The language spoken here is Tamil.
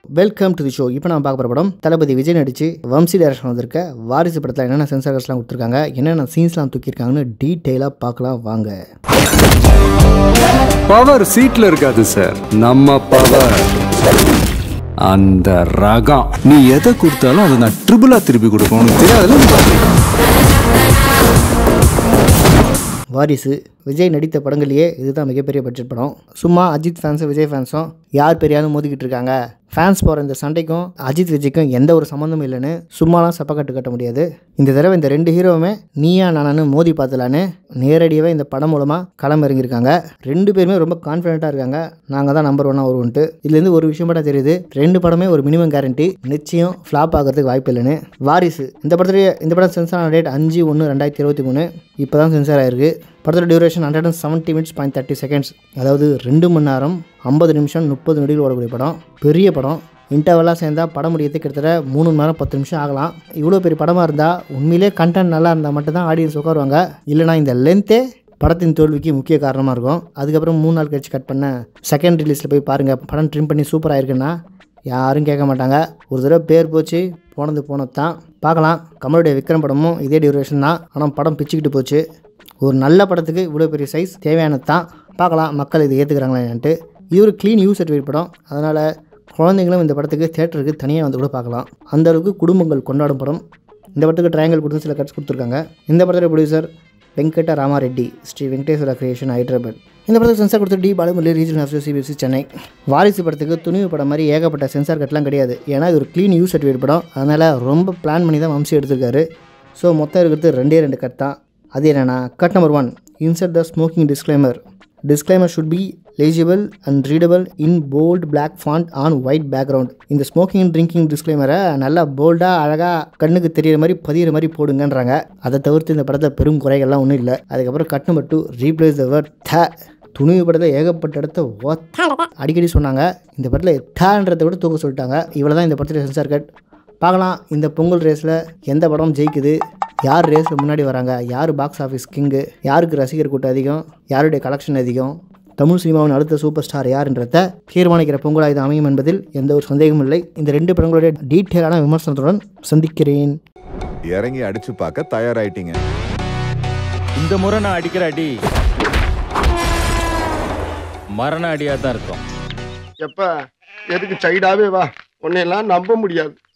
வெல்கம் டு தி ஷோ இப்போ நான் பார்க்க போகிற படம் தளபதி விஜய் நடிச்சு வம்சி டைரக்ஷன் வந்திருக்க வாரிசு படத்தில் என்னென்ன சென்சார்ஸ்லாம் கொடுத்துருக்காங்க என்னென்ன சீன்ஸ்லாம் தூக்கியிருக்காங்கன்னு டீட்டெயிலாக பார்க்கலாம் வாங்க பவர் சீட்ல இருக்காது சார் நம்ம பவர் அந்த ரகம் நீ எதை கொடுத்தாலும் அதை நான் ட்ரிபிளா திருப்பி கொடுப்பேன் உனக்கு தெரியாதுல்ல வாரிசு விஜய் நடித்த படங்கள்லேயே இதுதான் மிகப்பெரிய பட்ஜெட் படம் சும்மா அஜித் ஃபேன்ஸும் விஜய் ஃபேன்ஸும் யார் பெரியாலும் மோதிக்கிட்டு இருக்காங்க ஃபேன்ஸ் போகிற இந்த சண்டைக்கும் அஜித் விஜய்க்கும் எந்த ஒரு சம்மந்தமும் இல்லைன்னு சும்மாலாம் சப்பக்கட்டு கட்ட முடியாது இந்த தடவை இந்த ரெண்டு ஹீரோவுமே நீயா நானு மோதி பார்த்தலான்னு நேரடியாகவே இந்த படம் மூலமாக களம் இறங்கியிருக்காங்க ரெண்டு பேருமே ரொம்ப கான்ஃபிடென்ட்டாக இருக்காங்க நாங்கள் தான் நம்பர் ஒன்னாக வருவோன்ட்டு இதுலேருந்து ஒரு விஷயம் மட்டும் தெரியுது ரெண்டு படமே ஒரு மினிமம் கேரண்டி நிச்சயம் ஃப்ளாப் ஆகிறதுக்கு வாய்ப்பு இல்லைன்னு வாரிசு இந்த படத்துலேயே இந்த படம் சென்சார் ஆன டேட் அஞ்சு ஒன்று ரெண்டாயிரத்தி இருபத்தி மூணு இப்போ தான் சென்சார் ஆயிருக்கு படத்தோட duration hundred and seventy minutes point thirty seconds அதாவது ரெண்டு மணி நேரம் ஐம்பது நிமிஷம் முப்பது நொடிகள் ஓடக்கூடிய படம் பெரிய படம் இன்டர்வலாக சேர்ந்தா படம் முடியறதுக்கு கிட்டத்தட்ட மூணு மணி நேரம் பத்து நிமிஷம் ஆகலாம் இவ்வளோ பெரிய படமாக இருந்தால் உண்மையிலே கண்டென்ட் நல்லா இருந்தால் மட்டும்தான் ஆடியன்ஸ் உட்காருவாங்க இல்லைனா இந்த லென்த்தே படத்தின் தோல்விக்கு முக்கிய காரணமாக இருக்கும் அதுக்கப்புறம் மூணு நாள் கழிச்சு கட் பண்ண செகண்ட் ரிலீஸில் போய் பாருங்கள் படம் ட்ரிம் பண்ணி சூப்பராக இருக்குன்னா யாரும் கேட்க மாட்டாங்க ஒரு தடவை பேர் போச்சு போனது போனது தான் பார்க்கலாம் கமலுடைய விக்ரம் படமும் இதே டியூரேஷன் தான் ஆனால் படம் பிச்சுக்கிட்டு போச்சு ஒரு நல்ல படத்துக்கு இவ்வளோ பெரிய சைஸ் தேவையானது தான் பார்க்கலாம் மக்கள் இதை ஏற்றுக்கிறாங்களா என்னன்ட்டு இது ஒரு க்ளீன் யூ சர்டிஃபிகேட் படம் அதனால் குழந்தைங்களும் இந்த படத்துக்கு தேட்டருக்கு தனியாக வந்து கூட பார்க்கலாம் அந்த அளவுக்கு குடும்பங்கள் கொண்டாடும் படம் இந்த படத்துக்கு ட்ரையாங்கல் கொடுத்து சில கட்ஸ் கொடுத்துருக்காங்க இந்த படத்தோட ப்ரொடியூசர் வெங்கட ராமாரெட்டி ஸ்ரீ வெங்கடேஸ்வர கிரியேஷன் ஹைதராபாத் இந்த படத்துக்கு சென்சார் கொடுத்து D Balamurali regional officer CBSC Chennai Varisu படத்துக்கு துணிவு படம் மாதிரி ஏகப்பட்ட சென்சார் கட்லாம் கிடையாது ஏன்னா இது ஒரு க்ளீன் யூ சர்டிஃபிகேட் படம் அதனால் ரொம்ப பிளான் பண்ணி தான் வம்சி எடுத்திருக்காரு ஸோ மொத்தம் இருக்கிறது ரெண்டே ரெண்டு கட் தான் அது என்னென்னா cut number one insert the smoking disclaimer disclaimer should be legible and readable in bold black font on white background இந்த ஸ்மோக்கிங் அண்ட் ட்ரிங்கிங் டிஸ்க்ளைமரை நல்லா போல்டாக அழகாக கண்ணுக்கு தெரியிற மாதிரி பதிகிற மாதிரி போடுங்கன்றாங்க அதை தவிர்த்து இந்த படத்தில் பெரும் குறைகள்லாம் ஒன்றும் இல்லை அதுக்கப்புறம் cut number two replace the word the Thunivu படத்தில் ஏகப்பட்ட இடத்த ஒத்த அடிக்கடி சொன்னாங்க இந்த படத்தில் தான்றதை விட தூக்க சொல்லிட்டாங்க இவ்வளோ தான் இந்த படத்தில் சென்சார் கட் பார்க்கலாம் இந்த பொங்கல் ரேஸில் எந்த படம் ஜெயிக்குது யார் ரேஸில் முன்னாடி வராங்க யார் பாக்ஸ் ஆஃபீஸ் கிங்கு யாருக்கு ரசிகர் கூட்டம் அதிகம் யாருடைய கலெக்ஷன் அதிகம் தமிழ் சினிமாவின் அடுத்த சூப்பர் ஸ்டார் யாருன்றத தீர்மானிக்கிற பொங்கலாக இது அமையும் என்பதில் எந்த ஒரு சந்தேகமும் இல்லை இந்த ரெண்டு படங்களுடைய டீட்டெயிலான விமர்சனத்துடன் சந்திக்கிறேன் இறங்கி அடிச்சு பார்க்க தயாராயிட்டீங்க இந்த முறை நான் அடிக்கிற அடி மரண அடியாக தான் இருக்கும் எப்ப எதுக்கு சைடாவே வா உன்னையெல்லாம் நம்ப முடியாது